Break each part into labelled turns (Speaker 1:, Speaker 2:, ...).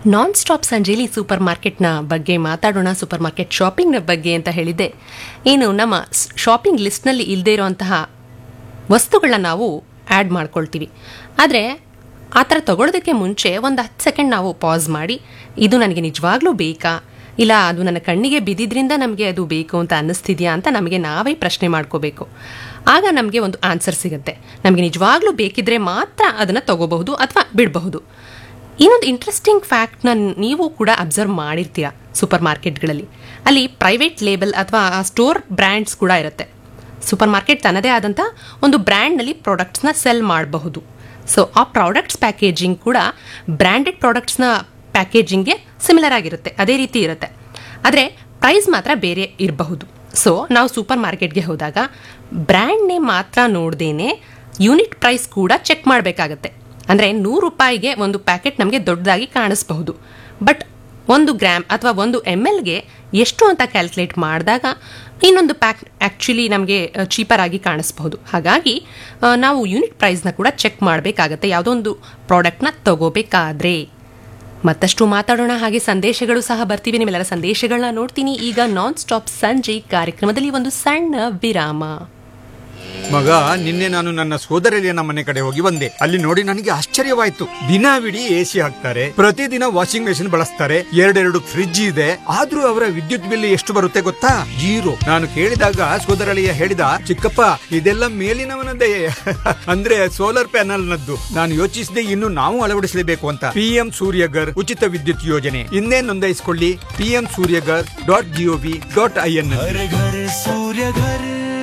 Speaker 1: non stop ಸಂಜೆಲಿ super ಮಾರ್ಕೆಟ್ನ ಬಗ್ಗೆ ಮಾತಾಡೋಣ super market ಶಾಪಿಂಗ್ನ ಬಗ್ಗೆ ಅಂತ ಹೇಳಿದ್ದೆ ಏನು ನಮ್ಮ ಶಾಪಿಂಗ್ ಲಿಸ್ಟ್ನಲ್ಲಿ ಇಲ್ಲದೇ ಇರುವಂತಹ ವಸ್ತುಗಳನ್ನ ನಾವು ಆ್ಯಡ್ ಮಾಡ್ಕೊಳ್ತೀವಿ ಆದರೆ ಆ ಥರ ತಗೊಳ್ಳೋದಕ್ಕೆ ಮುಂಚೆ ಒಂದು ಹತ್ತು ಸೆಕೆಂಡ್ ನಾವು ಪಾಸ್ ಮಾಡಿ ಇದು ನನಗೆ ನಿಜವಾಗ್ಲೂ ಬೇಕಾ ಇಲ್ಲ ಅದು ನನ್ನ ಕಣ್ಣಿಗೆ ಬಿದ್ದಿದ್ರಿಂದ ನಮಗೆ ಅದು ಬೇಕು ಅಂತ ಅನ್ನಿಸ್ತಿದ್ಯಾ ಅಂತ ನಮಗೆ ನಾವೇ ಪ್ರಶ್ನೆ ಮಾಡ್ಕೋಬೇಕು ಆಗ ನಮಗೆ ಒಂದು ಆನ್ಸರ್ ಸಿಗುತ್ತೆ ನಮಗೆ ನಿಜವಾಗ್ಲೂ ಬೇಕಿದ್ರೆ ಮಾತ್ರ ಅದನ್ನು ತಗೋಬಹುದು ಅಥವಾ ಬಿಡಬಹುದು ಇನ್ನೊಂದು ಇಂಟ್ರೆಸ್ಟಿಂಗ್ ಫ್ಯಾಕ್ಟ್ನ ನೀವು ಕೂಡ ಅಬ್ಸರ್ವ್ ಮಾಡಿರ್ತೀರ ಸೂಪರ್ ಮಾರ್ಕೆಟ್ಗಳಲ್ಲಿ ಅಲ್ಲಿ ಪ್ರೈವೇಟ್ ಲೇಬಲ್ ಅಥವಾ ಸ್ಟೋರ್ ಬ್ರ್ಯಾಂಡ್ಸ್ ಕೂಡ ಇರುತ್ತೆ ಸೂಪರ್ ಮಾರ್ಕೆಟ್ ತನ್ನದೇ ಆದಂಥ ಒಂದು ಬ್ರ್ಯಾಂಡ್ನಲ್ಲಿ ಪ್ರಾಡಕ್ಟ್ಸ್ನ ಸೆಲ್ ಮಾಡಬಹುದು ಸೊ ಆ ಪ್ರಾಡಕ್ಟ್ಸ್ ಪ್ಯಾಕೇಜಿಂಗ್ ಕೂಡ ಬ್ರ್ಯಾಂಡೆಡ್ ಪ್ರಾಡಕ್ಟ್ಸ್ನ ಪ್ಯಾಕೇಜಿಂಗ್ಗೆ ಸಿಮಿಲರ್ ಆಗಿರುತ್ತೆ ಅದೇ ರೀತಿ ಇರುತ್ತೆ ಆದರೆ ಪ್ರೈಸ್ ಮಾತ್ರ ಬೇರೆ ಇರಬಹುದು ಸೊ ನಾವು ಸೂಪರ್ ಮಾರ್ಕೆಟ್ಗೆ ಹೋದಾಗ ಬ್ರ್ಯಾಂಡ್ ನೇಮ್ ಮಾತ್ರ ನೋಡ್ದೇನೆ ಯೂನಿಟ್ ಪ್ರೈಸ್ ಕೂಡ ಚೆಕ್ ಮಾಡಬೇಕಾಗತ್ತೆ ಅಂದರೆ ನೂರು ರೂಪಾಯಿಗೆ ಒಂದು ಪ್ಯಾಕೆಟ್ ನಮಗೆ ದೊಡ್ಡದಾಗಿ ಕಾಣಿಸಬಹುದು ಬಟ್ ಒಂದು ಗ್ರಾಮ್ ಅಥವಾ ಒಂದು ಎಮ್ ಎಲ್ಗೆ ಎಷ್ಟು ಅಂತ ಕ್ಯಾಲ್ಕುಲೇಟ್ ಮಾಡಿದಾಗ ಇನ್ನೊಂದು ಪ್ಯಾಕ್ ಆ್ಯಕ್ಚುಲಿ ನಮಗೆ ಚೀಪರ್ ಆಗಿ ಕಾಣಿಸ್ಬಹುದು ಹಾಗಾಗಿ ಆ, ನಾವು ಯೂನಿಟ್ ಪ್ರೈಸ್ನ ಕೂಡ ಚೆಕ್ ಮಾಡಬೇಕಾಗತ್ತೆ ಯಾವುದೋ ಒಂದು ಪ್ರಾಡಕ್ಟ್ನ ತಗೋಬೇಕಾದ್ರೆ ಮತ್ತಷ್ಟು ಮಾತಾಡೋಣ ಹಾಗೆ ಸಂದೇಶಗಳು ಸಹ ಬರ್ತೀವಿ ನಿಮ್ಮೆಲ್ಲರ ಸಂದೇಶಗಳನ್ನ ನೋಡ್ತೀನಿ ಈಗ ನಾನ್ ಸ್ಟಾಪ್ ಸಂಜೆ ಕಾರ್ಯಕ್ರಮದಲ್ಲಿ ಒಂದು ಸಣ್ಣ ವಿರಾಮ
Speaker 2: ಮಗ ನಿನ್ನೆ ನಾನು ನನ್ನ ಸೋದರಳಿಯನ ಮನೆ ಕಡೆ ಹೋಗಿ ಬಂದೆ ಅಲ್ಲಿ ನೋಡಿ ನನಗೆ ಆಶ್ಚರ್ಯವಾಯ್ತು ದಿನವಿಡೀ ಎಸಿ ಹಾಕ್ತಾರೆ ಪ್ರತಿದಿನ ವಾಷಿಂಗ್ ಮೆಷಿನ್ ಬಳಸ್ತಾರೆ ಎರಡೆರಡು ಫ್ರಿಡ್ಜ್ ಇದೆ ಆದ್ರೂ ಅವರ ವಿದ್ಯುತ್ ಬಿಲ್ ಎಷ್ಟು ಬರುತ್ತೆ ಗೊತ್ತಾ ಜೀರೋ ನಾನು ಕೇಳಿದಾಗ ಸೋದರಳಿಯ ಹೇಳಿದ ಚಿಕ್ಕಪ್ಪ ಇದೆಲ್ಲ ಮೇಲಿನವನದೇ ಅಂದ್ರೆ ಸೋಲಾರ್ ಪ್ಯಾನಲ್ ನದ್ದು ನಾನು ಯೋಚಿಸಿದೆ ಇನ್ನು ನಾವು ಅಳವಡಿಸಲೇಬೇಕು ಅಂತ ಪಿಎಂ ಸೂರ್ಯಗರ್ ಉಚಿತ ವಿದ್ಯುತ್ ಯೋಜನೆ ಇನ್ನೇ ನೋಂದಾಯಿಸಿಕೊಳ್ಳಿ PM Suryaghar dot GOV dot I N
Speaker 3: घर घर सूर्य घर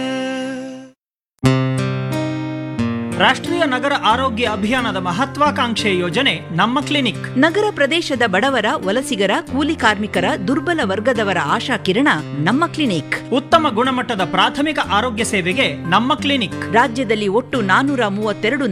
Speaker 4: ರಾಷ್ಟ್ರೀಯ ನಗರ ಆರೋಗ್ಯ ಅಭಿಯಾನದ ಮಹತ್ವಾಕಾಂಕ್ಷೆ ಯೋಜನೆ ನಮ್ಮ ಕ್ಲಿನಿಕ್
Speaker 5: ನಗರ ಪ್ರದೇಶದ ಬಡವರ ವಲಸಿಗರ ಕೂಲಿ ಕಾರ್ಮಿಕರ ದುರ್ಬಲ ವರ್ಗದವರ ಆಶಾ ಕಿರಣ ನಮ್ಮ ಕ್ಲಿನಿಕ್
Speaker 4: ಉತ್ತಮ ಗುಣಮಟ್ಟದ ಪ್ರಾಥಮಿಕ ಆರೋಗ್ಯ ಸೇವೆಗೆ ನಮ್ಮ ಕ್ಲಿನಿಕ್
Speaker 5: ರಾಜ್ಯದಲ್ಲಿ ಒಟ್ಟು ನಾನೂರ ಮೂವತ್ತೆರಡು